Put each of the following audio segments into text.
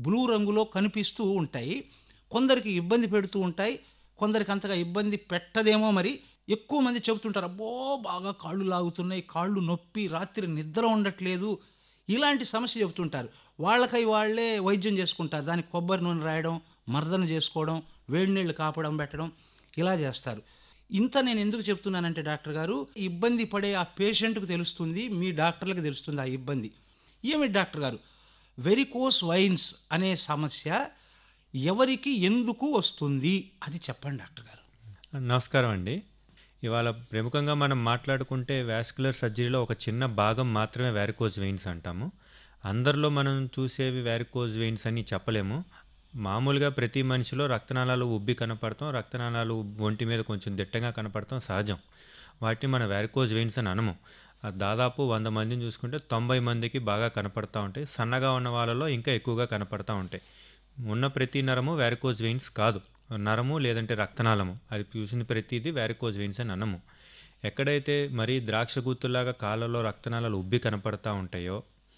blue రంగులో కనిపిస్తూ ఉంటాయి కొందరికి ఇబ్బంది పెడుతూ ఉంటాయి కొందరికి అంతగా ఇబ్బంది పెట్టదేమో మరి ఎక్కువ మంది చెబుతుంటారు అబ్బో బాగా కాళ్ళు లాగుతున్నాయి కాళ్ళు నొప్పి రాత్రి నిద్ర ఉండట్లేదు ఇలాంటి సమస్య చెబుతుంటారు వాళ్ళకై వాళ్ళే వైద్యం చేసుకుంటారు దానికి కొబ్బరి నూనె రాయడం మర్దన చేసుకోవడం వేడి నీళ్ళు కాపడం పెట్టడం ఇలా చేస్తారు ఇంత నేను ఎందుకు చెప్తున్నానంటే డాక్టర్ గారు ఇబ్బంది పడే ఆ పేషెంట్కు తెలుస్తుంది మీ డాక్టర్లకు తెలుస్తుంది ఆ ఇబ్బంది ఏమిటి డాక్టర్ గారు వెరికోస్ వైన్స్ అనే సమస్య ఎవరికి ఎందుకు వస్తుంది అది చెప్పండి డాక్టర్ గారు నమస్కారం అండి ఇవాళ ప్రముఖంగా మనం మాట్లాడుకుంటే వాస్కులర్ సర్జరీలో ఒక చిన్న భాగం మాత్రమే వ్యారికోజ్ వెయిన్స్ అంటాము అందరిలో మనం చూసేవి వ్యారికోజ్ వెయిన్స్ అని చెప్పలేము మామూలుగా ప్రతి మనిషిలో రక్తనాళాలు ఉబ్బి కనపడతాం రక్తనాళాలు ఒంటి మీద కొంచెం దిట్టంగా కనపడతాం సహజం వాటిని మన వ్యారికోజ్ వెయిన్స్ అని అనము ఆ దాదాపు వంద మందిని చూసుకుంటే తొంభై మందికి బాగా కనపడతా ఉంటాయి సన్నగా ఉన్న వాళ్ళలో ఇంకా ఎక్కువగా కనపడతా ఉంటాయి ఉన్న ప్రతి నరము వ్యారికోజ్ వెయిన్స్ కాదు నరము లేదంటే రక్తనాళము అది చూసిన ప్రతిదీ వ్యారికోజ్ వెయిన్స్ అని అనము ఎక్కడైతే మరీ ద్రాక్ష గుత్తులాగా కాళ్ళలో రక్తనాళాలు ఉబ్బి కనపడతా ఉంటాయో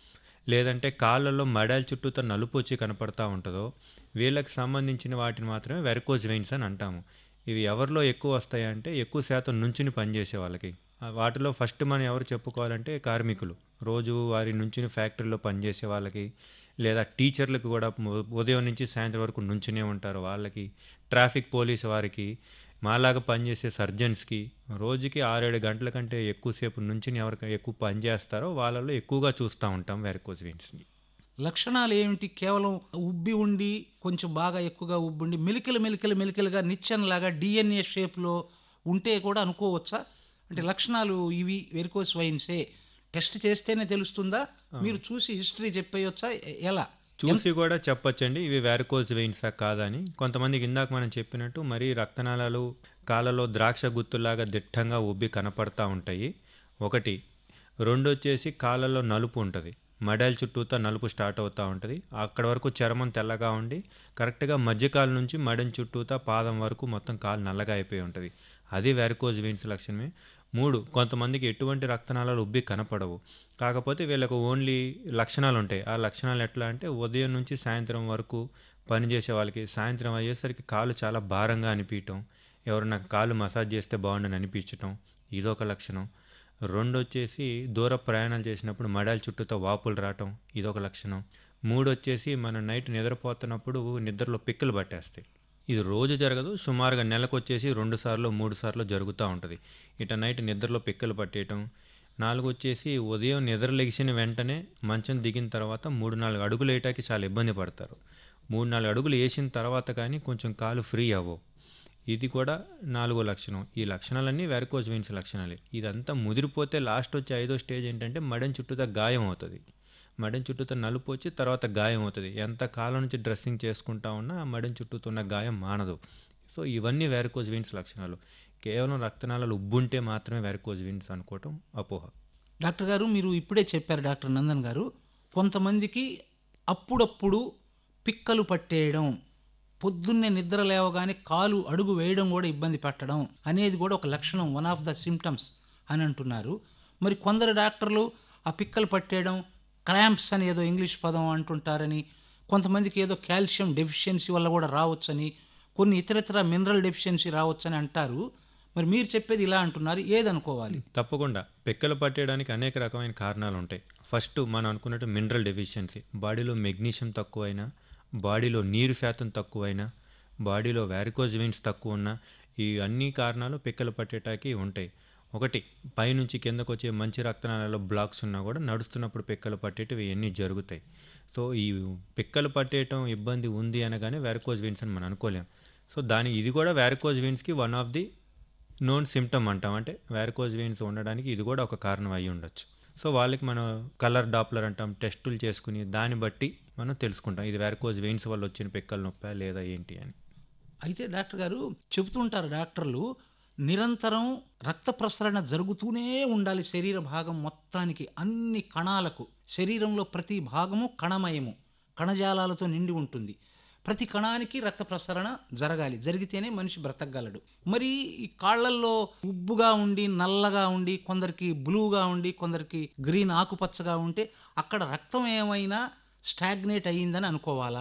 లేదంటే కాళ్ళల్లో మడాల చుట్టూతో నలుపు వచ్చి కనపడతా ఉంటుందో వీళ్ళకి సంబంధించిన వాటిని మాత్రమే వెరకోజ్ వెయిన్స్ అని అంటాము ఇవి ఎవరిలో ఎక్కువ వస్తాయంటే ఎక్కువ శాతం నుంచుని పనిచేసే వాళ్ళకి ఆ వాటిలో ఫస్ట్ మనం ఎవరు చెప్పుకోవాలంటే కార్మికులు రోజు వారి నుంచుని ఫ్యాక్టరీలో పనిచేసే వాళ్ళకి లేదా టీచర్లకు కూడా ఉ- ఉదయం నుంచి సాయంత్రం వరకు నుంచునే ఉంటారు వాళ్ళకి ట్రాఫిక్ పోలీస్ వారికి మాలాగా పనిచేసే సర్జన్స్కి రోజుకి ఆరేడు గంటల కంటే ఎక్కువసేపు నుంచుని ఎవరికి ఎక్కువ పని చేస్తారో వాళ్ళలో ఎక్కువగా చూస్తూ ఉంటాం వెరకోజ్ వెయిన్స్ని లక్షణాలు ఏమిటి కేవలం ఉబ్బి ఉండి కొంచెం బాగా ఎక్కువగా ఉబ్బుండి మెలికలు మెలికలు మెలికలుగా నిచ్చెనలాగా డిఎన్ఏ షేప్లో ఉంటే కూడా అనుకోవచ్చా అంటే లక్షణాలు ఇవి వెరికోస్ వైన్సే టెస్ట్ చేస్తేనే తెలుస్తుందా మీరు చూసి హిస్టరీ చెప్పేయొచ్చా ఎ- ఎలా చూసి కూడా చెప్పొచ్చండి ఇవి వ్యారికోజ్ వెయిన్సా కాదని కొంతమందికి ఇందాక మనం చెప్పినట్టు మరీ రక్తనాళాలు కాళ్ళలో ద్రాక్ష గుత్తులాగా దిట్టంగా ఉబ్బి కనపడతా ఉంటాయి ఒకటి రెండు వచ్చేసి కాళ్ళలో నలుపు ఉంటుంది మడాయిల చుట్టూతో నలుపు స్టార్ట్ అవుతూ ఉంటుంది అక్కడ వరకు చర్మం తెల్లగా ఉండి కరెక్ట్గా మధ్యకాలు నుంచి మడెం చుట్టూతా పాదం వరకు మొత్తం కాలు నల్లగా అయిపోయి ఉంటుంది అది వ్యారికోజ్ వెయిన్స్ లక్షణమే మూడు కొంతమందికి ఎటువంటి రక్తనాళాలు ఉబ్బి కనపడవు కాకపోతే వీళ్ళకు ఓన్లీ లక్షణాలు ఉంటాయి ఆ లక్షణాలు ఎట్లా అంటే ఉదయం నుంచి సాయంత్రం వరకు పనిచేసే వాళ్ళకి సాయంత్రం అయ్యేసరికి కాలు చాలా భారంగా అనిపించటం ఎవరన్నా కాలు మసాజ్ చేస్తే బాగుండని అనిపించటం ఇదొక లక్షణం రెండు వచ్చేసి దూర ప్రయాణాలు చేసినప్పుడు మడాల చుట్టూతో వాపులు రావటం ఇదొక లక్షణం మూడు వచ్చేసి మనం నైట్ నిద్రపోతున్నప్పుడు నిద్రలో పిక్కలు పట్టేస్తాయి ఇది రోజు జరగదు సుమారుగా నెలకు వచ్చేసి రెండు సార్లు మూడు సార్లు జరుగుతూ ఉంటుంది ఇట నైట్ నిద్రలో పిక్కలు పట్టేయటం నాలుగు వచ్చేసి ఉదయం నిద్ర లెగిసిన వెంటనే మంచం దిగిన తర్వాత మూడు నాలుగు అడుగులు వేయటానికి చాలా ఇబ్బంది పడతారు మూడు నాలుగు అడుగులు వేసిన తర్వాత కానీ కొంచెం కాలు ఫ్రీ అవ్వవు ఇది కూడా నాలుగో లక్షణం ఈ లక్షణాలన్నీ వెరకోజ్ వెయిన్స్ లక్షణాలే ఇదంతా ముదిరిపోతే లాస్ట్ వచ్చే ఐదో స్టేజ్ ఏంటంటే మడెం చుట్టూతా గాయం అవుతుంది మడెం చుట్టూతో నలుపు వచ్చి తర్వాత గాయం అవుతుంది ఎంత కాలం నుంచి డ్రెస్సింగ్ చేసుకుంటా ఉన్నా ఆ మడెం చుట్టూతో ఉన్న గాయం మానదు సో ఇవన్నీ వెరకోజ్ వెయిన్స్ లక్షణాలు కేవలం రక్తనాళాలు ఉబ్బుంటే మాత్రమే వెరకోజ్ వెయిన్స్ అనుకోవటం అపోహ డాక్టర్ గారు మీరు ఇప్పుడే చెప్పారు డాక్టర్ నందన్ గారు కొంతమందికి అప్పుడప్పుడు పిక్కలు పట్టేయడం పొద్దున్నే నిద్ర లేవగానే కాలు అడుగు వేయడం కూడా ఇబ్బంది పెట్టడం అనేది కూడా ఒక లక్షణం వన్ ఆఫ్ ద సిమ్టమ్స్ అని అంటున్నారు మరి కొందరు డాక్టర్లు ఆ పిక్కలు పట్టేయడం క్రాంప్స్ అని ఏదో ఇంగ్లీష్ పదం అంటుంటారని కొంతమందికి ఏదో కాల్షియం డెఫిషియన్సీ వల్ల కూడా రావచ్చని కొన్ని ఇతరితర మినరల్ డెఫిషియన్సీ రావచ్చని అంటారు మరి మీరు చెప్పేది ఇలా అంటున్నారు ఏదనుకోవాలి తప్పకుండా పిక్కలు పట్టేయడానికి అనేక రకమైన కారణాలు ఉంటాయి ఫస్ట్ మనం అనుకున్నట్టు మినరల్ డెఫిషియన్సీ బాడీలో మెగ్నీషియం తక్కువైనా బాడీలో నీరు శాతం తక్కువైనా బాడీలో వ్యారికోజ్ వెయిన్స్ తక్కువ ఉన్నా ఈ అన్ని కారణాలు పిక్కలు పట్టేటానికి ఉంటాయి ఒకటి పైనుంచి కిందకు వచ్చే మంచి రక్తనాళాల్లో బ్లాక్స్ ఉన్నా కూడా నడుస్తున్నప్పుడు పిక్కలు పట్టేటివి ఇవన్నీ జరుగుతాయి సో ఈ పిక్కలు పట్టేయటం ఇబ్బంది ఉంది అనగానే వ్యారికోజ్ వెయిన్స్ అని మనం అనుకోలేం సో దాని ఇది కూడా వ్యారికోజ్ వెయిన్స్కి one of the known symptom అంటాం అంటే వ్యారికోజ్ వెయిన్స్ ఉండడానికి ఇది కూడా ఒక కారణం అయి ఉండొచ్చు సో వాళ్ళకి మనం కలర్ డాప్లర్ అంటాం టెస్టులు చేసుకుని దాన్ని బట్టి మనం తెలుసుకుంటాం ఇది వ్యారికోజ్ వెయిన్స్ వల్ల వచ్చిన పిక్కల నొప్ప లేదా ఏంటి అని అయితే డాక్టర్ గారు చెబుతుంటారు డాక్టర్లు నిరంతరం రక్త ప్రసరణ జరుగుతూనే ఉండాలి శరీర భాగం మొత్తానికి అన్ని కణాలకు శరీరంలో ప్రతి భాగము కణమయము కణజాలాలతో నిండి ఉంటుంది ప్రతి కణానికి రక్త ప్రసరణ జరగాలి జరిగితేనే మనిషి బ్రతకగలడు మరి ఈ కాళ్ళల్లో ఉబ్బుగా ఉండి నల్లగా ఉండి కొందరికి బ్లూగా ఉండి కొందరికి గ్రీన్ ఆకుపచ్చగా ఉంటే అక్కడ రక్తం ఏమైనా స్టాగ్నేట్ అయ్యిందని అనుకోవాలా